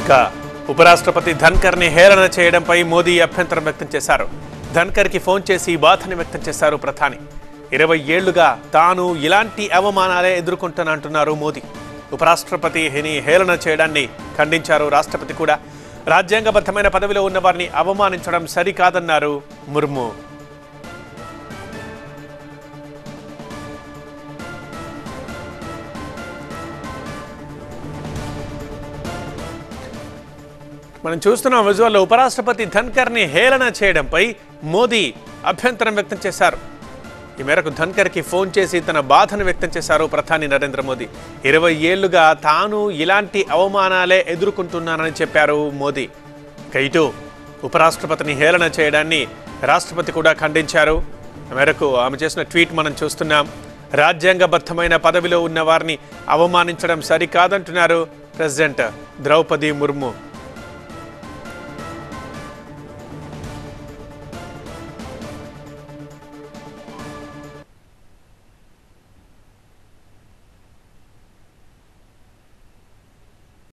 ఇక ఉపరాష్ట్రపతి ధన్కర్ని హేళన చేయడంపై మోదీ అభ్యంతరం వ్యక్తం చేశారు ధన్కర్కి ఫోన్ చేసి బాధని వ్యక్తం చేశారు ప్రధాని ఇరవై ఏళ్లుగా తాను ఇలాంటి అవమానాలే ఎదుర్కొంటానంటున్నారు మోదీ ఉపరాష్ట్రపతిని హేళన చేయడాన్ని ఖండించారు రాష్ట్రపతి కూడా రాజ్యాంగబద్ధమైన పదవిలో ఉన్న వారిని అవమానించడం సరికాదన్నారు ముర్ము మనం చూస్తున్నాం విజువల్లో ఉపరాష్ట్రపతి ధన్కర్ని హేళన చేయడంపై మోదీ అభ్యంతరం వ్యక్తం చేశారు ఈ మేరకు ధన్కర్కి ఫోన్ చేసి తన బాధను వ్యక్తం చేశారు ప్రధాని నరేంద్ర మోదీ ఇరవై ఏళ్లుగా తాను ఇలాంటి అవమానాలే ఎదుర్కొంటున్నానని చెప్పారు మోదీ ఇక ఇటు ఉపరాష్ట్రపతిని హేళన చేయడాన్ని రాష్ట్రపతి కూడా ఖండించారు ఆ మేరకు ఆమె చేసిన ట్వీట్ మనం చూస్తున్నాం రాజ్యాంగబద్ధమైన పదవిలో ఉన్న వారిని అవమానించడం సరికాదంటున్నారు ప్రెసిడెంట్ ద్రౌపది ముర్ము